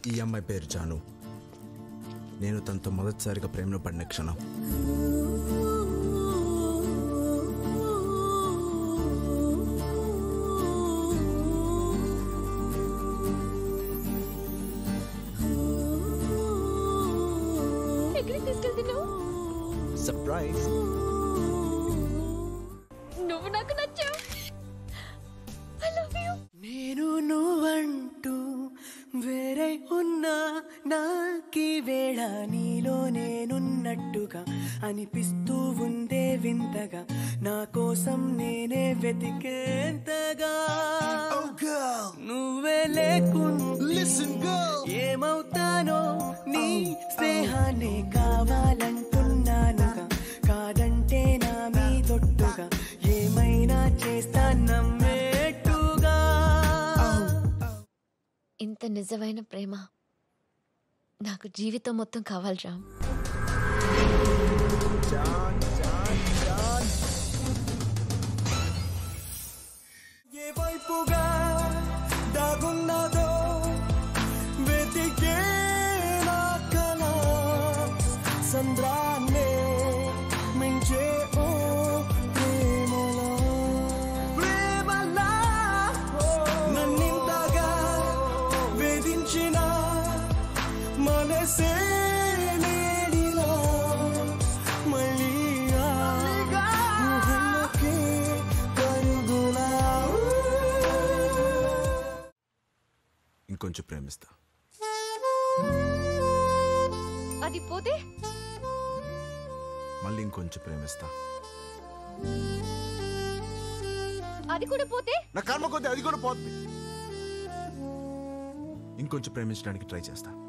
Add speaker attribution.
Speaker 1: ఈ అమ్మాయి పేరు జాను నేను తనతో మొదటిసారిగా ప్రేమలో పడిన క్షణం
Speaker 2: ఎక్కడికి తీసుకెళ్తున్నావు
Speaker 1: సర్ప్రైజ్
Speaker 2: నువ్వు నాకు నచ్చావు ఐ లవ్ యూ
Speaker 3: నేను నువ్వంటూ వేరే ఉన్నా నాకీ వేళ నీలో నేనున్నట్టుగా అనిపిస్తూ ఉందే వింతగా నా కోసం నేనే వెతికేంతగా నువ్వే లేకుండా ఏమవుతానో నీ స్నేహాన్ని కావాలంటున్నానుగా కాదంటే నా మీదొట్టుగా ఏమైనా చేస్తా నమ్మేట్టుగా
Speaker 2: ఇంత నిజమైన ప్రేమ నాకు జీవితం మొత్తం కావాలి రామ్
Speaker 3: ఏ వైపుగా దాగున్నదో వెతికే నా కల సంద్రాన్నే మించే ఓ ప్రేమలా ప్రేమలా నన్నింతగా వేధించిన మనసే నేడిలా మళ్ళీ ఆ ఊహల్లోకే కరుగులా
Speaker 1: ఇంకొంచెం ప్రేమిస్తా
Speaker 2: అది పోతే
Speaker 1: మళ్ళీ ఇంకొంచెం ప్రేమిస్తా
Speaker 2: అది కూడా పోతే
Speaker 1: నా కర్మ కొద్ది అది కూడా పోతుంది ఇంకొంచెం ప్రేమించడానికి ట్రై చేస్తా